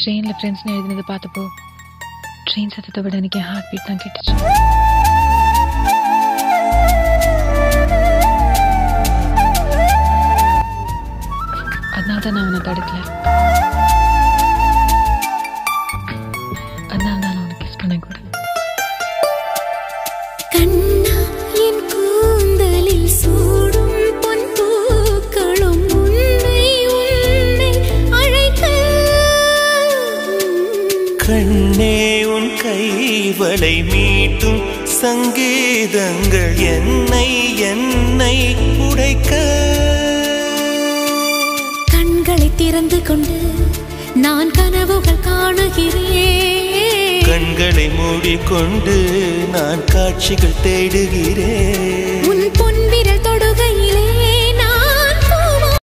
ட்ரெயினில் ஃப்ரெண்ட்ஸ்னு எழுதினது பார்த்தப்போ ட்ரெயின் சத்தத்தை விட எனக்கு ஹார்ட் பீட் தான் கேட்டுச்சு அதனால தான் நான் அவனை தடுக்கல அதனால தான் நான் அவனை கிஸ் பண்ண கூட கண்ணா என் கூந்தலில் சூடும் பொன் பூக்களும் உன்னை உன்னை அழைக்க கண்ணே உன் கைவளை மீட்டும் சங்கீதங்கள் என்னை என்னை உடைக்க கண்களை திறந்து கொண்டு நான் கனவுகள் காணுகிறேன் கண்களை மூடிக்கொண்டு நான் காட்சிகள் தேடுகிறேன் உன்